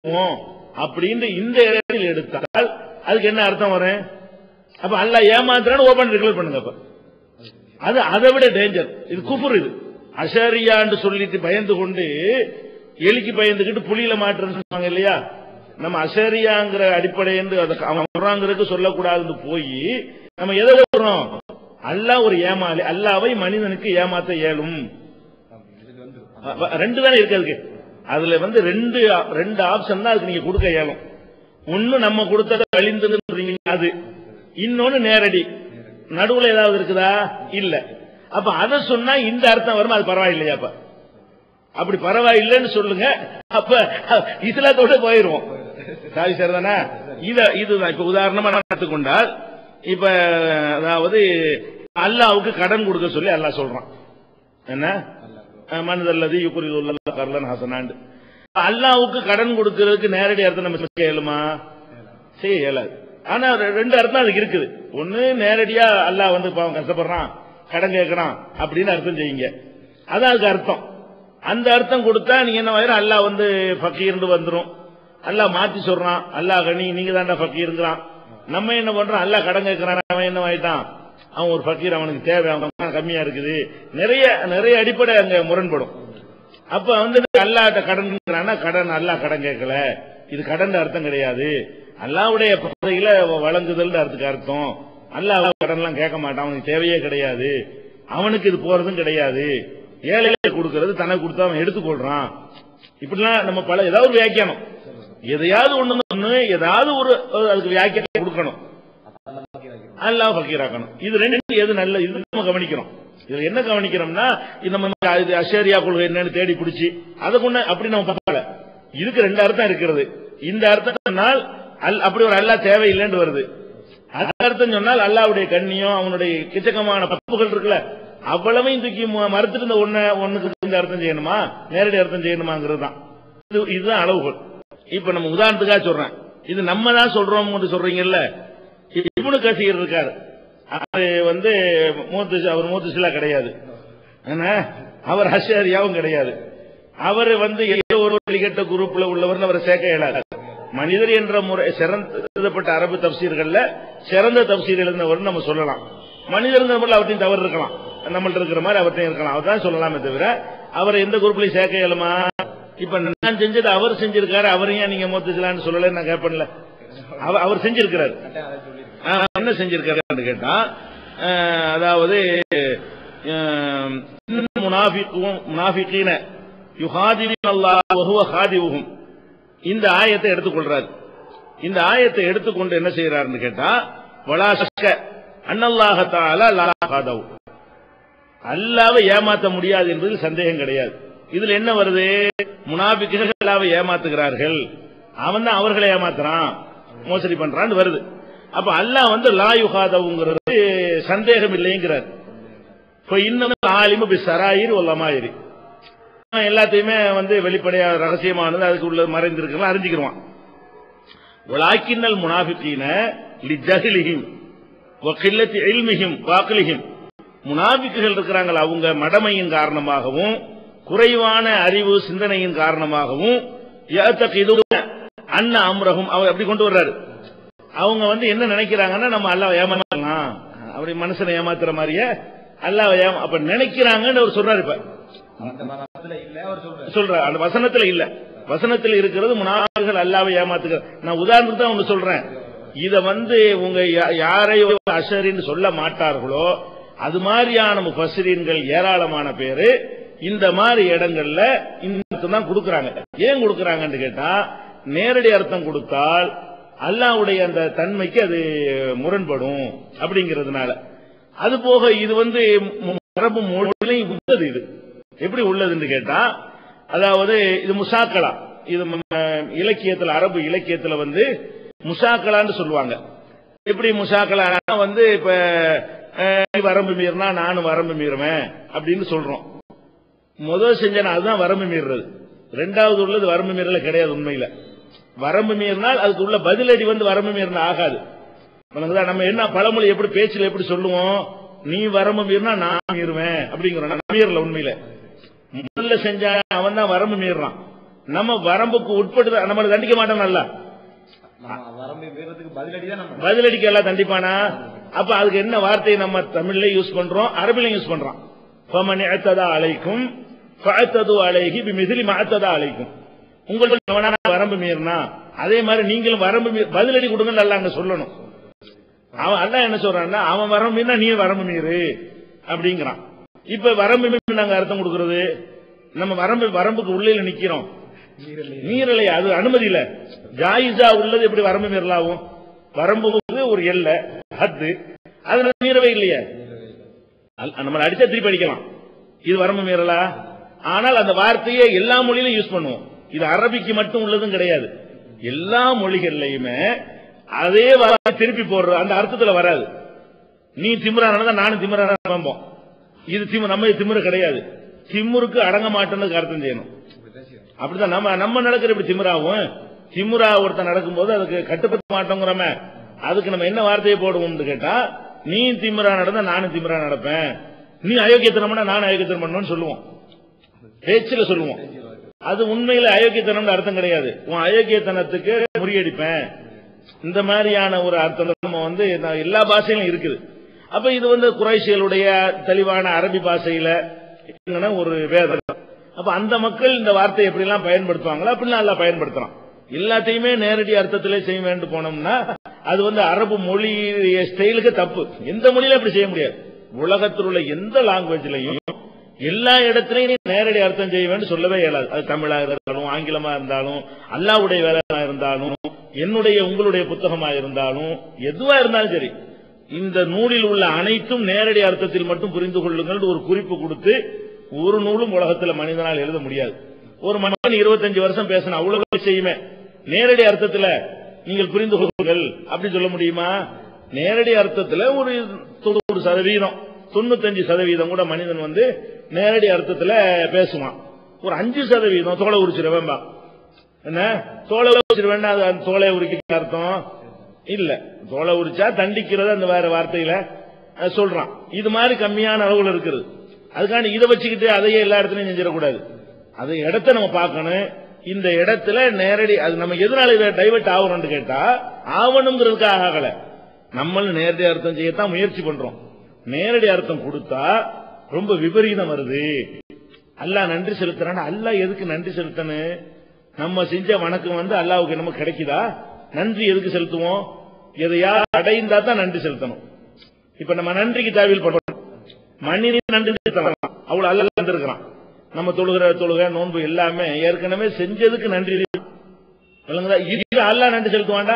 ஏமாற்றுவோம் அப்படின்னு இந்த இடத்தில் எடுத்தால் அதுக்கு என்ன அர்த்தம் வரும் அப்ப அல்லாஹ் ஏமாத்துறான்னு ஓபன் ரெகுலர் பண்ணுங்க அப்ப அது அதை விட டேஞ்சர் இது குஃபுர் இது அஷரியான்னு சொல்லிட்டு பயந்து கொண்டு எலிக்கு பயந்துகிட்டு புலியில மாட்டுறேன்னு சொன்னாங்க இல்லையா நம்ம அஷரியாங்கிற அடிப்படை என்று அதை அவன் வர்றாங்கிறதுக்கு சொல்லக்கூடாதுன்னு போய் நம்ம எதை சொல்றோம் அல்லாஹ் ஒரு ஏமாளி அல்லாவை மனிதனுக்கு ஏமாத்த இயலும் அ- அ- ரெண்டு தானே இருக்கு அதுக்கு அதுல வந்து ரெண்டு ரெண்டு ஆப்ஷன் தான் அதுக்கு நீங்க கொடுக்க இயலும் ஒண்ணு நம்ம கொடுத்தத கழிந்ததுன்றீங்க அது இன்னொன்னு நேரடி நடுவுல ஏதாவது இருக்குதா இல்ல அப்ப அதை சொன்னா இந்த அர்த்தம் வரும் அது பரவாயில்லையா அப்ப அப்படி பரவாயில்லைன்னு சொல்லுங்க அப்ப இஸ்லாத்தோட போயிருவோம் சாரி சார் தானே இத இதுதான் இப்ப உதாரணமா நான் எடுத்துக்கொண்டால் இப்ப அதாவது அல்லாவுக்கு கடன் கொடுக்க சொல்லி அல்லாஹ் சொல்றான் என்ன மனதல்லது யுக்குரிதுல்லா கர்லன் ஹசனாண்டு அல்லாவுக்கு கடன் கொடுக்கறதுக்கு நேரடி அர்த்தம் நம்ம செய்ய இயலுமா செய்ய இயலாது ஆனா ரெ- ரெண்டு அர்த்தம் அதுக்கு இருக்குது ஒண்ணு நேரடியா அல்லாஹ் வந்து பாவம் கஷ்டப்படுறான் கடன் கேட்கறான் அப்படின்னு அர்த்தம் செய்யுங்க அதான் அதுக்கு அர்த்தம் அந்த அர்த்தம் கொடுத்தா நீங்க என்ன ஆயிரும் அல்லாஹ் வந்து ஃபக்கீர்னு வந்துரும் அல்லாஹ் மாத்தி சொல்றான் அல்லாஹ் கனி நீங்க தான்டா ஃபக்கீருங்கிறான் நம்ம என்ன பண்றோம் அல்லாஹ் கடன் கேட்கறான் அவன் என்ன ஆயிட்டான் அவன் ஒரு ஃபக்கீர் அவனுக்கு தேவை அவன் பணம் கம்மியா இருக்குது நிறைய நிறைய அடிப்படை அங்க முரண்படும் அப்ப வந்து அல்லாட்ட கடன் கடன் அல்லாஹ் கடன் கேட்கல இது கடன் அர்த்தம் கிடையாது அல்லாவுடைய பாதையில வழங்குதல் அதுக்கு அர்த்தம் அல்லாஹ் கடன்லாம் கேட்க மாட்டான் அவனுக்கு தேவையே கிடையாது அவனுக்கு இது போறதும் கிடையாது ஏழைகளை கொடுக்கறது தனக்கு கொடுத்தா அவன் எடுத்துக்கொள்றான் இப்படிலாம் நம்ம பல ஏதாவது ஒரு வியாக்கியானம் எதையாவது ஒண்ணு ஒண்ணு ஏதாவது ஒரு ஒரு அதுக்கு வியாக்கியானம் கொடுக்கணும் அல்லாஹ் ஃபக்கீராக்கணும் இது ரெண்டு எது நல்ல இது நம்ம கவனிக்கிறோம் இதுல என்ன கவனிக்கிறோம்னா இது நம்ம இது அஷேரியா கொள்கை என்னன்னு தேடி பிடிச்சி அதை கொண்டு அப்படி நம்ம பார்க்கல இதுக்கு ரெண்டு அர்த்தம் இருக்கிறது இந்த அர்த்தம் சொன்னால் அல் அப்படி ஒரு அல்லாஹ் தேவையில்லைன்னு வருது அது அர்த்தம் சொன்னால் அல்லாவுடைய கண்ணியம் அவனுடைய கிச்சக்கமான பப்புகள் இருக்குல்ல அவ்வளவையும் தூக்கி ம- மறுத்துட்டு இந்த ஒண்ண ஒண்ணுக்கு இந்த அர்த்தம் செய்யணுமா நேரடி அர்த்தம் செய்யணுமாங்கிறது தான் இது இதுதான் அளவுகள் இப்ப நம்ம உதாரணத்துக்காக சொல்றேன் இது நம்ம தான் சொல்றோம் சொல்றீங்கல்ல இவனு கசீர் இருக்காரு அது வந்து மூத்து அவர் மூத்துசிலா கிடையாது என்ன அவர் அஷாரியாவும் கிடையாது அவர் வந்து ஏதோ ஒரு வழிகட்ட குரூப்ல உள்ளவர் அவரை சேர்க்க இயலாது மனிதர் என்ற முறை சிறந்த எழுதப்பட்ட அரபு தப்சீர்கள்ல சிறந்த தப்சீர் எழுதினவர் நம்ம சொல்லலாம் மனிதருங்கிற முறையில் அவர்த்தையும் தவறு இருக்கலாம் நம்மள்ட்ட இருக்கிற மாதிரி அவர்த்தையும் இருக்கலாம் அவர் தான் சொல்லலாமே தவிர அவர் எந்த குரூப்லயும் சேர்க்க இயலுமா இப்ப நான் செஞ்சது அவர் செஞ்சிருக்காரு அவரையும் நீங்க மூத்துசிலான்னு சொல்லல நான் கேட்பேன்ல அவர் அவர் செஞ்சிருக்கிறாரு ஆ, என்ன செஞ்சிருக்காரு கேட்டா ஆ, அதாவது ஆம், இன்னும் முனாஃபிக்கும் முனாஃபிகீன யுஹாதிரின் அல்லாஹ் வஹுவ ஹாதிவுஹும் இந்த ஆயத்தை எடுத்துக்கொள்றாரு இந்த ஆயத்தை எடுத்துக்கொண்டு என்ன செய்யறாருன்னு கேட்டா வலா சக்க அன்னல்லாஹ தஆலா லா ஹாதவு அல்லாவை ஏமாத்த முடியாது என்பதில் சந்தேகம் கிடையாது இதுல என்ன வருது முனாபிக்குகள் அல்லாவை ஏமாத்துகிறார்கள் அவன் தான் அவர்களை ஏமாத்துறான் மோசடி பண்றான்னு வருது அப்ப அல்லாஹ் வந்து லா யுகாதவுங்கிறது சந்தேகம் இல்லைங்கிறார் இப்ப இன்னும் ஆலிமு பி சராயிர் ஒல்லமாயிரி அவன் எல்லாத்தையுமே வந்து வெளிப்படையா ரகசியமானது அதுக்கு உள்ள மறைந்திருக்கலாம் அறிஞ்சுக்கிடுவான் உலாக்கின்னல் முனாஃபிகீன லிஜஹிலிஹிம் வகில்லத்தி இல்மிஹிம் வாக்லிஹிம் முனாபிக்குகள் இருக்கிறாங்களா அவங்க மடமையின் காரணமாகவும் குறைவான அறிவு சிந்தனையின் காரணமாகவும் யஅத்தகிதுன அன்ன அம்ரஹும் அவர் அப்படி கொண்டு வர்றாரு அவங்க வந்து என்ன நினைக்கிறாங்கன்னா நம்ம அல்லாஹ் ஏமாத்தலாம் அப்படி மனுஷனை ஏமாத்துற மாதிரியே அல்லாஹ் ஏமா அப்ப நினைக்கிறாங்கன்னு அவர் சொல்றாரு இப்ப அந்த மதத்துல இல்ல அவர் சொல்றாரு சொல்ற அந்த வசனத்துல இல்ல வசனத்தில் இருக்கிறது முனாஃபிகள் அல்லாவை ஏமாத்துகிற நான் உதாரணத்துக்கு தான் ஒண்ணு சொல்றேன் இத வந்து உங்க யா- யாரையோ அஷரின்னு சொல்ல மாட்டார்களோ அது மாதிரியான முஃபஸ்ஸிரீன்கள் ஏராளமான பேரு இந்த மாதிரி இடங்கள்ல இந்த அர்த்தம் தான் கொடுக்கறாங்க ஏன் கொடுக்கறாங்கன்னு கேட்டா நேரடி அர்த்தம் கொடுத்தால் அல்லாஹ்வுடைய அந்த தன்மைக்கு அது முரண்படும் அப்படிங்கிறதுனால அது போக இது வந்து மு- அரபு மொழியிலையும் உள்ளது இது எப்படி உள்ளதுன்னு கேட்டா அதாவது இது முசாக்கலா இது ம- இலக்கியத்துல அரபு இலக்கியத்துல வந்து முசாக்கலான்னு சொல்லுவாங்க எப்படி முசாக்கலா வந்து இப்ப அஹ், நீ வரம்பு மீறினா நானும் வரம்பு மீறுவேன் அப்படின்னு சொல்றோம் முதல் செஞ்சனா அதுதான் வரம்பு மீறுறது ரெண்டாவது உள்ளது வரம்பு மீறல கிடையாது உண்மையில வரம்பு மீறினால் அதுக்கு உள்ள பதிலடி வந்து வரம்பு மீறினா ஆகாது உனக்குதான் நம்ம என்ன பழமொழி எப்படி பேச்சுல எப்படி சொல்லுவோம் நீ வரம்பு மீறினா நான் மீறுவேன் அப்படிங்கிறோம் நான் மீறல உண்மையில முதல்ல செஞ்சா அவன் தான் வரம்பு மீறான் நம்ம வரம்புக்கு உட்பட்டு நம்மளை தண்டிக்க மாட்டோம் நல்லா நம்ம வரம்பை மீறதுக்கு பதிலடி தான் நம்ம பதிலடிக்கு எல்லாம் தண்டிப்பானா அப்ப அதுக்கு என்ன வார்த்தையை நம்ம தமிழ்ல யூஸ் பண்றோம் அரபிலையும் யூஸ் பண்றோம் ஃபமன் இஅத்ததா அலைக்கும் ஃபஅத்தது அலைஹி பிமிஸ்லி மா அத்ததா அலைக்கும் உங்களுக்கு எவனா வரம்பு மீறினா அதே மாதிரி நீங்களும் வரம்பு மீ- பதிலடி கொடுங்கன்னு அல்லாஹ் அங்க சொல்லணும் அவன் அல்லாஹ் என்ன சொல்றான்னா அவன் வரம்பு மீறினா நீ வரம்பு மீறு அப்படிங்கிறான் இப்ப வரம்பு மீறி நாங்க அர்த்தம் கொடுக்கறது நம்ம வரம்பு வரம்புக்கு உள்ளே நிக்கிறோம் மீறலை அது அனுமதி இல்ல ஜாயிஸா உள்ளது எப்படி வரம்பு மீறலாகும் வரம்பு வந்து ஒரு எல்லை ஹத்து அதுல மீறவே இல்லையே அல்- நம்மள அடிச்சா திருப்பி அடிக்கலாம் இது வரம்பு மீறலா ஆனால் அந்த வார்த்தையை எல்லா மொழியிலும் யூஸ் பண்ணுவோம் இது அரபிக்கு மட்டும் உள்ளதும் கிடையாது எல்லா மொழிகள்லயுமே அதே வார்த்தை திருப்பி போடுற அந்த அர்த்தத்துல வராது நீ திமிரானதா நானும் திமிரான நம்போம் இது திமு நம்ம திமிரு கிடையாது திமுருக்கு அடங்க மாட்டேன்னு அர்த்தம் செய்யணும் இப்படிதான் செய்யணும். அப்படிதான் நம்ம நம்ம நடக்கிற இப்படி திமிராவும் திமுரா ஒருத்தன் நடக்கும்போது அதுக்கு கட்டுப்படுத்த மாட்டோங்கிறோமே அதுக்கு நம்ம என்ன வார்த்தையை போடுவோம்னு கேட்டா நீ திமிரா நடந்தா நானும் திமிரா நடப்பேன் நீ அயோக்கியத்தனம்னா நானும் அயோக்கியத்தனம் பண்ணுவேன்னு சொல்லுவோம் பேச்சுல சொல்லுவோம் அது உண்மையில அயோக்கியத்தனம்னு அர்த்தம் கிடையாது உன் அயோக்கியத்தனத்துக்கு முறியடிப்பேன் இந்த மாதிரியான ஒரு அர்த்தம் தான் நம்ம வந்து நான் எல்லா பாஷையிலும் இருக்குது அப்ப இது வந்து குறைசியலுடைய தெளிவான அரபி பாஷையில என்னன்னா ஒரு வேதம் அப்ப அந்த மக்கள் இந்த வார்த்தையை எப்படி எல்லாம் பயன்படுத்துவாங்களோ அப்படிலாம் எல்லாம் பயன்படுத்துறான் எல்லாத்தையுமே நேரடி அர்த்தத்திலே செய்ய வேண்டும் போனோம்னா அது வந்து அரபு மொழி ஸ்டைலுக்கு தப்பு எந்த மொழியில அப்படி செய்ய முடியாது உலகத்தில் உள்ள எந்த லாங்குவேஜ்லயும் எல்லா இடத்துலயும் நீ நேரடி அர்த்தம் செய்ய வேண்டும் சொல்லவே இயலாது அது தமிழா இருந்தாலும் ஆங்கிலமா இருந்தாலும் அல்லாவுடைய வேலையா இருந்தாலும் என்னுடைய உங்களுடைய புத்தகமா இருந்தாலும் எதுவா இருந்தாலும் சரி இந்த நூலில் உள்ள அனைத்தும் நேரடி அர்த்தத்தில் மட்டும் புரிந்து கொள்ளுங்கள் ஒரு குறிப்பு கொடுத்து ஒரு நூலும் உலகத்துல மனிதனால் எழுத முடியாது ஒரு மனிதன் இருபத்தஞ்சு வருஷம் பேசின அவ்வளவு செய்யுமே நேரடி அர்த்தத்துல நீங்கள் புரிந்து கொள்ளுங்கள் அப்படி சொல்ல முடியுமா நேரடி அர்த்தத்துல ஒரு தொண்ணூறு சதவீதம் தொண்ணூத்தஞ்சு சதவீதம் கூட மனிதன் வந்து நேரடி அர்த்தத்துல பேசுவான் ஒரு அஞ்சு சதவீதம் தோலை உரிச்சிருவேன்பா என்ன தோலை உரிச்சிருவேன்னா அது அந்த தோலை உரிக்க அர்த்தம் இல்ல தோலை உரிச்சா தண்டிக்கிறது அந்த வேற வார்த்தையில அஹ், சொல்றான் இது மாதிரி கம்மியான அளவுல இருக்குது அதுக்காண்டி இதை வச்சுக்கிட்டு அதையே எல்லா இடத்துலயும் செஞ்சிடக்கூடாது அது இடத்த நம்ம பார்க்கணும் இந்த இடத்துல நேரடி அது நம்ம எதனால இதை டைவர்ட் ஆகணும்னு கேட்டா ஆவணுங்கிறதுக்காக ஆகல நம்மளும் நேரடி அர்த்தம் செய்யத்தான் முயற்சி பண்றோம் நேரடி அர்த்தம் கொடுத்தா ரொம்ப விபரீதம் வருது அல்லாஹ் நன்றி செலுத்துறான் அல்லாஹ் எதுக்கு நன்றி செலுத்தணும் நம்ம செஞ்ச வணக்கம் வந்து அல்லாஹ்வுக்கு நம்ம கிடைக்குதா நன்றி எதுக்கு செலுத்துவோம் எதையா அடைந்தா தான் நன்றி செலுத்தணும் இப்ப நம்ம நன்றிக்கு தாவில் பண்றோம் மனிதன் நன்றி செலுத்தலாம் அவ்வளவு அல்ல வந்திருக்கிறான் நம்ம தொழுகிற தொழுக நோன்பு எல்லாமே ஏற்கனவே செஞ்சதுக்கு நன்றி விளங்குதா இது அல்லாஹ் நன்றி செலுத்துவான்டா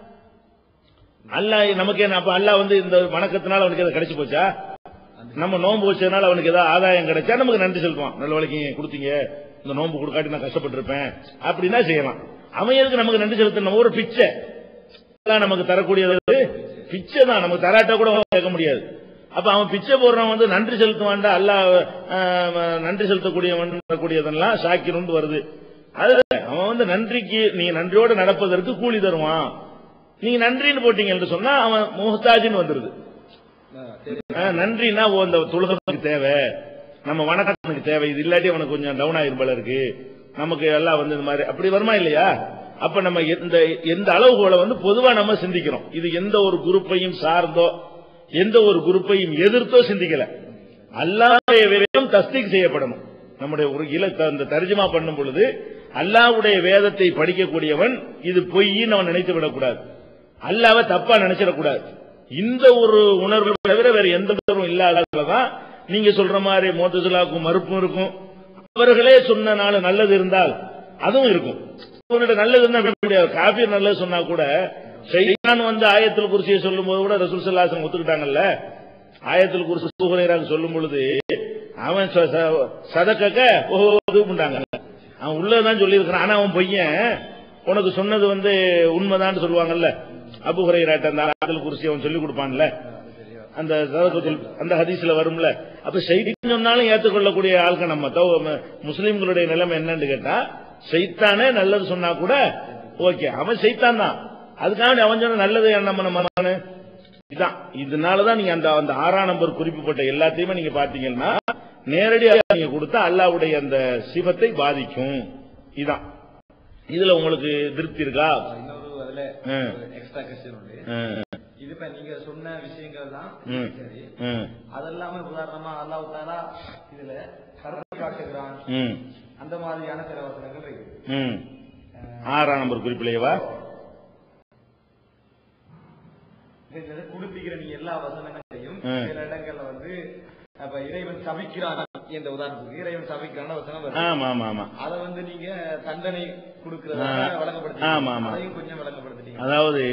அல்லாஹ் நமக்கு என்ன அப்ப அல்லாஹ் வந்து இந்த வணக்கத்தினால அவனுக்கு எதாவது கிடைச்சு போச்சா நம்ம நோன்பு வச்சதுனால அவனுக்கு ஏதாவது ஆதாயம் கிடைச்சா நமக்கு நன்றி செலுத்துவான் நல்ல வேலைக்கு கொடுத்தீங்க இந்த நோன்பு கொடுக்காட்டி நான் கஷ்டப்பட்டிருப்பேன் அப்படின்னா செய்யலாம் அவன் எதுக்கு நமக்கு நன்றி செலுத்தணும் ஒரு பிச்சை அல்லாஹ் நமக்கு தரக்கூடியது பிச்சை தான் நமக்கு தராட்ட கூட கேட்க முடியாது அப்ப அவன் பிச்சை போடுறவன் வந்து நன்றி செலுத்துவான்டா அல்லாஹ் ஆஹ், நன்றி செலுத்தக்கூடியவன் கூடியதெல்லாம் சாக்கிரண்டு வருது அது அவன் வந்து நன்றிக்கு நீ நன்றியோடு நடப்பதற்கு கூலி தருவான் நீங்க நன்றின்னு போட்டீங்க என்று சொன்னா அவன் முஹ்தாஜின்னு வந்துருது ஆ, சரி. ஆஹ், நன்றின்னா ஓ, இந்த தொழுகத்துக்கு தேவை நம்ம வணக்கத்துக்கு தேவை இது இல்லாட்டி அவனுக்கு கொஞ்சம் டவுன் ஆயிரும் போல இருக்கு நமக்கு எல்லாம் வந்து இந்த மாதிரி அப்படி வருமா இல்லையா அப்ப நம்ம எந்த எந்த அளவுகோலை வந்து பொதுவா நம்ம சிந்திக்கிறோம் இது எந்த ஒரு குரூப்பையும் சார்ந்தோ எந்த ஒரு குரூப்பையும் எதிர்த்தோ சிந்திக்கல அல்லாஹ்வுடைய வேதம் தஸ்தீக் செய்யப்படணும் நம்முடைய ஒரு இல அந்த தர்ஜுமா பண்ணும் பொழுது அல்லாஹ்வுடைய வேதத்தை படிக்கக்கூடியவன் இது பொய்ன்னு அவன் நினைத்து விடக்கூடாது அல்லாவை தப்பா நினைச்சிடக்கூடாது இந்த ஒரு உணர்வு தவிர வேற எந்த உணர்வும் இல்லாததான் நீங்க சொல்ற மாதிரி மோத்தசுலாக்கும் மறுப்பும் இருக்கும் அவர்களே சொன்னனால நல்லது இருந்தால் அதுவும் இருக்கும் உன்னிட்ட நல்லது இருந்தா விட முடியாது காபீர் நல்லது சொன்னா கூட ஷைத்தான் வந்து ஆயத்தில் குறிச்சியை சொல்லும் போது கூட ரசூல் சல்லாசன் ஒத்துக்கிட்டாங்கல்ல ஆயத்தில் குறிச்சி சூஹரேராக சொல்லும் பொழுது அவன் ச- ச- சதக்கக்க ஓஹோ இது பண்ணாங்க அவன் உள்ளதான் சொல்லியிருக்கிறான் ஆனா அவன் பையன் உனக்கு சொன்னது வந்து உண்மைதான் சொல்லுவாங்கல்ல அபு ஹுரைராட்ட அந்த ஆயத்தில் குறிச்சி அவன் சொல்லி கொடுப்பான்ல அந்த சதகத்துல் அந்த ஹதீஸ்ல வரும்ல அப்ப செய்தின்னு சொன்னாலும் ஏற்றுக்கொள்ளக்கூடிய ஆட்கள் நம்ம தௌ- ம- முஸ்லிம்களுடைய நிலைமை என்னன்னு கேட்டா செய்தானே நல்லது சொன்னா கூட ஓகே அவன் செய்தான் தான் அதுக்காக அவன் சொன்ன நல்லது நம்ம நம்ம இதான் இதனாலதான் நீங்க அந்த அந்த ஆறாம் நம்பர் குறிப்பிட்ட எல்லாத்தையுமே நீங்க பாத்தீங்கன்னா நேரடியாக நீங்க கொடுத்தா அல்லாவுடைய அந்த சிவத்தை பாதிக்கும் இதான் இதுல உங்களுக்கு திருப்தி இருக்கா இன்னொரு அதுல ஆ. எக்ஸ்ட்ரா கொஸ்டின் உண்டு ம், இது இப்ப நீங்க சொன்ன விஷயங்கள் தான் ம், சரி ம், அதெல்லாம உதாரணமா அல்லாஹ் தாலா இதுல கருணை காட்டுகிறான் ம், அந்த மாதிரியான சில வசனங்கள் இருக்கு ம். ஆறாம் நம்பர் குறிப்பிலேவா இதுல கொடுத்திக்கிற நீங்க எல்லா வசனங்களையும் ம். சில இடங்கள்ல வந்து அப்ப இறைவன் சபிக்கிறான் என்ற உதாரணத்துக்கு இறைவன் சபிக்கிறான வசனம் வருது ஆமா ஆமா ஆமா அதை வந்து நீங்க தண்டனை கொடுக்கறதா ஆ. வழங்கப்படுத்தி ஆமா, ஆமா. அதையும் கொஞ்சம் வழங்கப்படுத்திட்டீங்க அதாவது